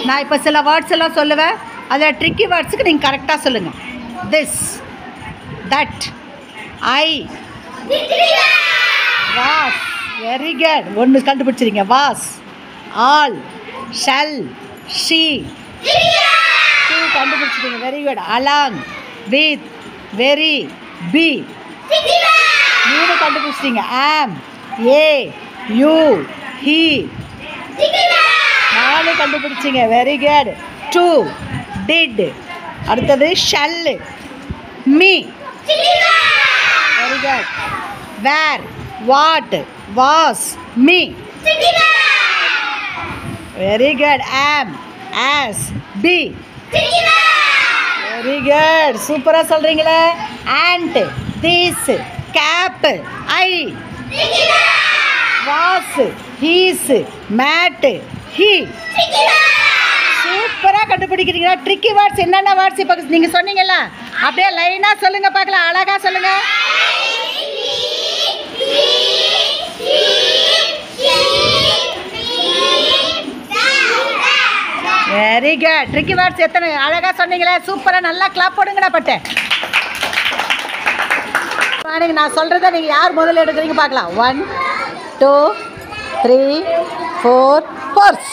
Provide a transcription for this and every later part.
நான் இப்போ சில வேர்ட்ஸ் எல்லாம் சொல்லுவேன் அதில் ட்ரிக்கி வேர்ட்ஸுக்கு நீங்கள் கரெக்டாக சொல்லுங்கள் this that I was very good ஒன்று கண்டுபிடிச்சிருங்க was all shall she two கண்டுபிடிச்சிருங்க very good along with very be மூணு கண்டுபிடிச்சிட்டீங்க ஆம் ஏ யூ ஹி நாலு கண்டுபிடிச்சிங்க வெரி குட் டூ டிட் அடுத்தது shall me very good where what was me very good ஆம் ஆஸ் பி வெரி குட் சூப்பராக சொல்கிறீங்களே and these cap I was his mad he சூப்பராக கண்டுபிடிக்கிறீங்களா ட்ரிக்கி வேர்ட்ஸ் என்னென்ன words இப்போ நீங்கள் சொன்னீங்கல்ல அப்படியே லைனாக சொல்லுங்கள் பார்க்கலாம் அழகாக சொல்லுங்கள் வெரி குட் ட்ரிக்கி வேர்ட்ஸ் எத்தனை அழகாக சொன்னீங்களே சூப்பராக நல்லா கிளாப் போடுங்கடா பட்டு நீங்கள் நான் சொல்கிறத நீங்கள் யார் முதல்ல எடுக்கிறீங்க பார்க்கலாம் one two three four purse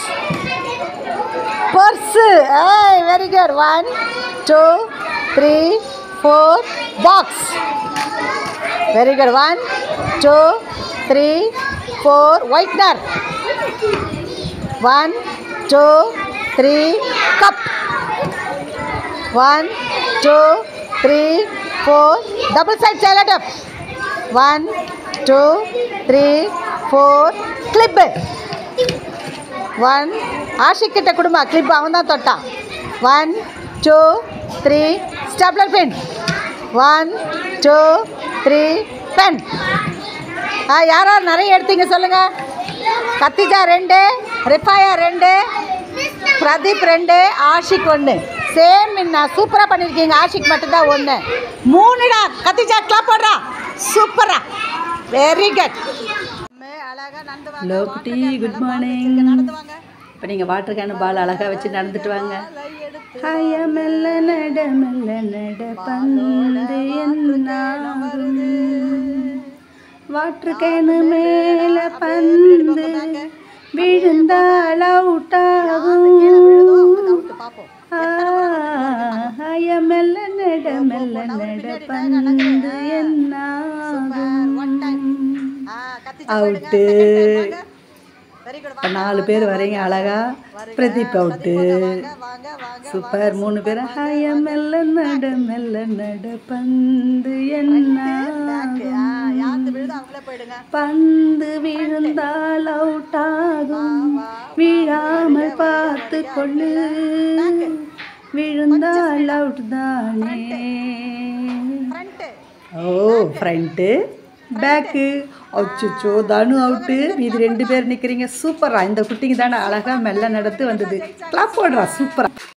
purse ஏய் very good one two three four box very good one two three four whitener one two three cup one two three four double side sellotape one two three four clip one Ashik கிட்ட கொடுமா clip அவன் தான் தொட்டான் one two three stapler pen one two three pen ஆ யார் யார் நிறைய எடுத்தீங்க சொல்லுங்கள் கத்திஜா ரெண்டு ரிஃபாயா ரெண்டு பிரதீப் ரெண்டு ஆஷிக் ஒன்று சேம் நான் சூப்பராக பண்ணியிருக்கீங்க ஆஷிக் மட்டும்தான் ஒன்று மூணுடா கத்திஜா கிளாப் போடுறா சூப்பரா வெரி குட் ஹலோ குட்டி குட் மார்னிங் இப்போ நீங்கள் வாட்டர் கேனு பால் அழகாக வச்சு நடந்துட்டு வாங்க ஹாய மெல்ல நட மெல்ல நட பந்து என்னாகும் வாட்டர் கேனு மேலே பந்து விழுந்தால் அவுட் ஆகும் ஹாய மெல்ல நட மெல்ல நட பந்து என்னாகும் அவுட்டு இப்போ நாலு பேர் வரீங்க அழகா பிரதீப் அவுட்டு சூப்பர் மூணு பேர் ஹாய மெல்ல நட மெல்ல நட பந்து என்ன பந்து விழுந்தால் அவுட் ஆகும் விழாமல் பார்த்து கொள்ளு விழுந்தால் அவுட் தானே ஓ ஃப்ரண்ட்டு பேக்கு அச்சோ தனு அவுட்டு இது ரெண்டு பேர் நிற்கிறீங்க சூப்பரா இந்த குட்டிங்க தானே அழகாக மெல்ல நடந்து வந்தது கிளாப் போடுறா சூப்பரா